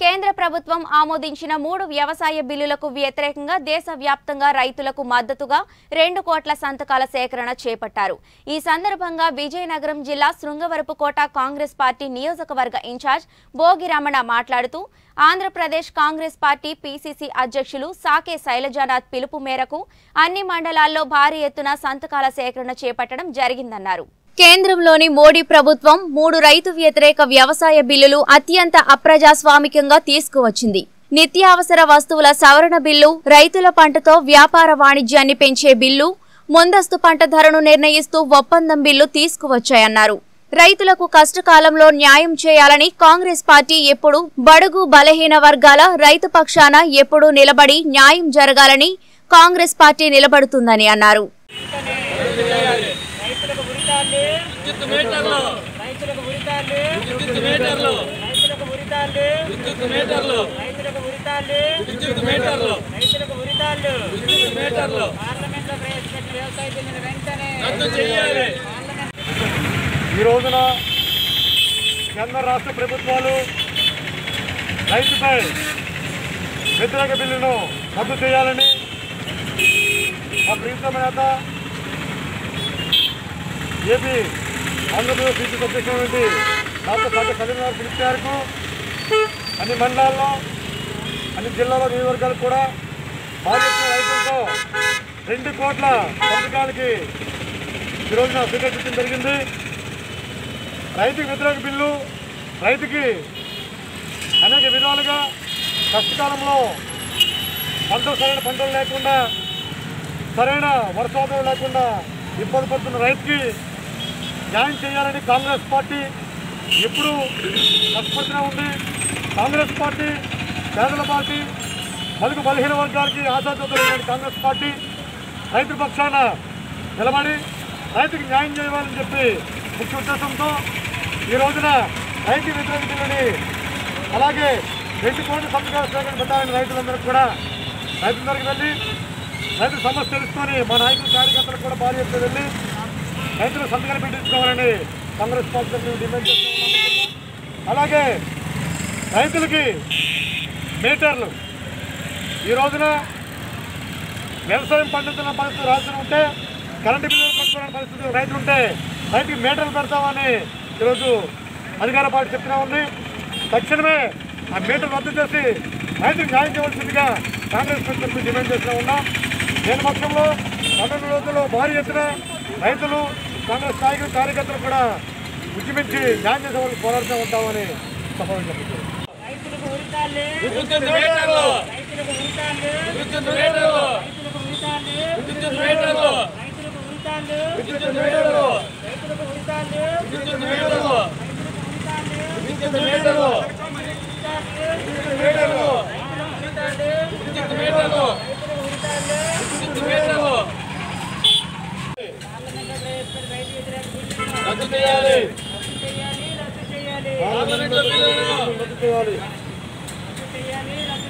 కేంద్ర ప్రభుత్వం ఆమోదించిన మూడు వ్యవసాయ బిల్లులకు వ్యతిరేకంగా దేశవ్యాప్తంగా రైతులకు మద్దతుగా రెండు కోట్ల సంతకాల సేకరణ చేపట్టారు ఈ సందర్భంగా విజయనగరం జిల్లా శృంగవరపుకోట కాంగ్రెస్ పార్టీ నియోజకవర్గ ఇన్ఛార్జ్ భోగి రమణ మాట్లాడుతూ ఆంధ్రప్రదేశ్ కాంగ్రెస్ పార్టీ పీసీసీ అధ్యక్షులు సాకే శైలజానాథ్ పిలుపు మేరకు అన్ని మండలాల్లో భారీ ఎత్తున సంతకాల సేకరణ చేపట్టడం జరిగిందన్నారు కేంద్రంలోని మోడీ ప్రభుత్వం మూడు రైతు వ్యతిరేక వ్యవసాయ బిల్లులు అత్యంత అప్రజాస్వామికంగా తీసుకువచ్చింది నిత్యావసర వస్తువుల సవరణ బిల్లు రైతుల పంటతో వ్యాపార వాణిజ్యాన్ని పెంచే బిల్లు ముందస్తు పంట ధరను నిర్ణయిస్తూ ఒప్పందం బిల్లు తీసుకువచ్చాయన్నారు రైతులకు కష్టకాలంలో న్యాయం చేయాలని కాంగ్రెస్ పార్టీ ఎప్పుడు బడుగు బలహీన వర్గాల రైతు పక్షాన ఎప్పుడూ నిలబడి న్యాయం జరగాలని కాంగ్రెస్ పార్టీ నిలబడుతుందని అన్నారు రైతులకు ఉరితాళ్ళు విద్యుత్ మీటర్లు రైతులకు ఉరితాళ్ళు విద్యుత్ మీటర్లు రైతులకు ఉరితాళ్ళు విద్యుత్ మీటర్లు రైతులకు ఉరితాళ్ళు విద్యుత్ మీటర్లు రైతులకు ఉరితాళ్ళు విద్యుత్ మీటర్లు పార్లమెంట్ లో ప్రవేశపెట్టిన వ్యవసాయ బిల్లును వెంటనే రద్దు చేయాలి పార్లమెంట్ ఈ రోజున కేంద్ర రాష్ట్ర ప్రభుత్వాలు రైతుపై వ్యతిరేక బిల్లును రద్దు చేయాలని మా ప్రీతమ నేత ఏపీ ఆంధ్రప్రదేశ్ బీజేపీ అధ్యక్షుడు డాక్టర్ సాగర్ సలీం గారు పిలుపు మేరకు అన్ని మండలాల్లో అన్ని జిల్లాలో నియోజకవర్గాలు కూడా భారీ ఎత్తున రైతులతో రెండు కోట్ల సంతకాలకి ఈ రోజున స్వీకరించడం జరిగింది రైతుకి వ్యతిరేక బిల్లు రైతుకి అనేక విధాలుగా కష్టకాలంలో పంటలు సరైన పంటలు లేకుండా సరైన వర్షాధారం లేకుండా ఇబ్బంది పడుతున్న రైతుకి న్యాయం చేయాలని కాంగ్రెస్ పార్టీ ఎప్పుడు కష్టపడుతూనే ఉంది కాంగ్రెస్ పార్టీ పేదల పార్టీ బలుగు బలహీన వర్గాలకి ఆశాజ్యోతులైన కాంగ్రెస్ పార్టీ రైతు పక్షాన నిలబడి రైతుకి న్యాయం చేయాలని చెప్పి ముఖ్య ఉద్దేశంతో ఈ రోజున రైతు వ్యతిరేక బిల్లుని అలాగే రెండు కోట్ల సంతకాల సేకరణ పెట్టాలని రైతులందరూ కూడా రైతుల దగ్గరికి వెళ్ళి రైతుల సమస్య తెలుసుకొని మా నాయకులు కార్యకర్తలు కూడా భారీ ఎత్తున వెళ్ళి రైతులు సంతకాలు పెట్టించుకోవాలని కాంగ్రెస్ పార్టీ మేము డిమాండ్ చేస్తున్నాం అలాగే రైతులకి మీటర్లు ఈ రోజున వ్యవసాయం పండిస్తున్న పరిస్థితి రాష్ట్రం ఉంటే కరెంటు బిల్లులు కట్టుకునే పరిస్థితి రైతులు ఉంటే రైతుకి మీటర్లు పెడతామని ఈరోజు అధికార పార్టీ చెప్తున్నా ఉంది తక్షణమే ఆ మీటర్ రద్దు చేసి రైతులకు న్యాయం చేయవలసిందిగా కాంగ్రెస్ ప్రభుత్వం డిమాండ్ చేస్తూ ఉన్నాం దేని పక్షంలో పన్నెండు రోజుల్లో భారీ ఎత్తున రైతులు కాంగ్రెస్ నాయకులు కార్యకర్తలు కూడా ఉద్యమించి న్యాయం చేసే వాళ్ళు పోరాడుతూ ఉంటామని సభలు చెప్తున్నారు రైతులకు ఉరితాళ్ళు విద్యుత్ మీటర్లు రైతులకు ఉరితాళ్ళు విద్యుత్ మీటర్లు రైతులకు ఉరితాళ్ళు విద్యుత్ మీటర్లు రైతులకు ఉరితాళ్ళు విద్యుత్ మీటర్లు రైతులకు ఉరితాళ్ళు విద్యుత్ మీటర్లు రైతులకు ఉరితాళ్ళు విద్యుత్ మీటర్లు ఉరితాళ్ళు విద్యుత్ మీటర్లు ఉరితాళ్ళు విద్యుత్ మీటర్లు రైతులకు ఉరితాళ్ళు విద్యుత్ మీటర్లు పార్లమెంట్లో ప్రవేశపెట్టిన రైతు వ్యతిరేక బిల్లును రద్దు చేయాలి రద్దు చేయాలి రద్దు చేయాలి పార్లమెంట్లో బిల్లులను రద్దు చేయాలి రద్దు చేయాలి రద్దు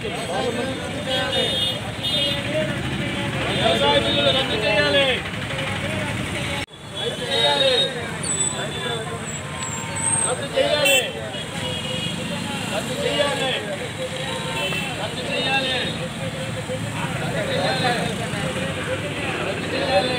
చేయాలి వ్యవసాయ బిల్లులు రద్దు చేయాలి రద్దు చేయాలి రద్దు చేయాలి రద్దు చేయాలి రద్దు చేయాలి రద్దు చేయాలి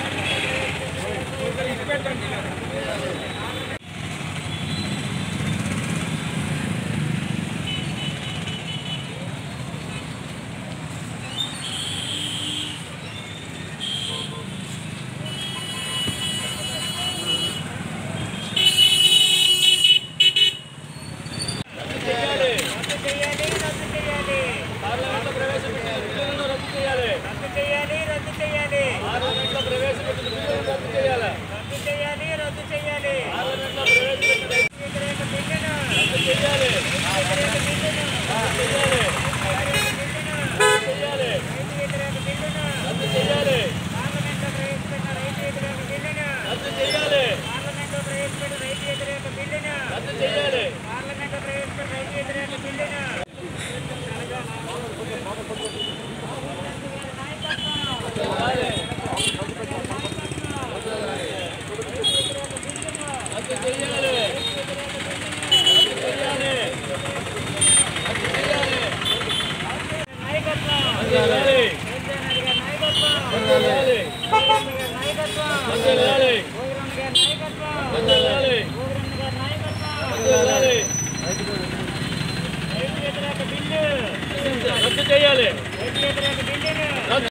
చేయాలి రద్దు చేయాలి రద్దు చేయాలి పార్లమెంట్లో ప్రవేశపెట్టిన బిల్లులను రద్దు చేయాలి రద్దు చేయాలి రద్దు చేయాలి పార్లమెంట్లో ప్రవేశపెట్టిన బిల్లులను రద్దు చేయాలి రద్దు చేయాలి రద్దు చేయాలి పార్లమెంట్లో ప్రవేశపెట్టిన వ్యతిరేక బిల్లును రద్దు చేయాలి వ్యతిరేక బిల్లును రద్దు చేయాలి రద్దు చేయాలి రైతు వ్యతిరేక బిల్లును రద్దు చేయాలి పార్లమెంట్లో ప్రవేశపెట్టిన రైతు వ్యతిరేక బిల్లును రద్దు చేయాలి పార్లమెంట్లో ప్రవేశపెట్టిన రైతు వ్యతిరేక బిల్లును రద్దు చేయాలి పార్లమెంట్లో ప్రవేశపెట్టిన రైతు వ్యతిరేక బిల్లును రద్దు చేయాలి రద్దు చేయాలి వర్ధిల్లాలి. నాయకత్వం వర్ధిల్లాలి. భోగిరమ్మ గారి నాయకత్వం వర్ధిల్లాలి. భోగిరమ్మ గారి నాయకత్వం వర్ధిల్లాలి. రైతు వ్యతిరేక బిల్లు రద్దు చేయాలి రైతు వ్యతిరేక బిల్లును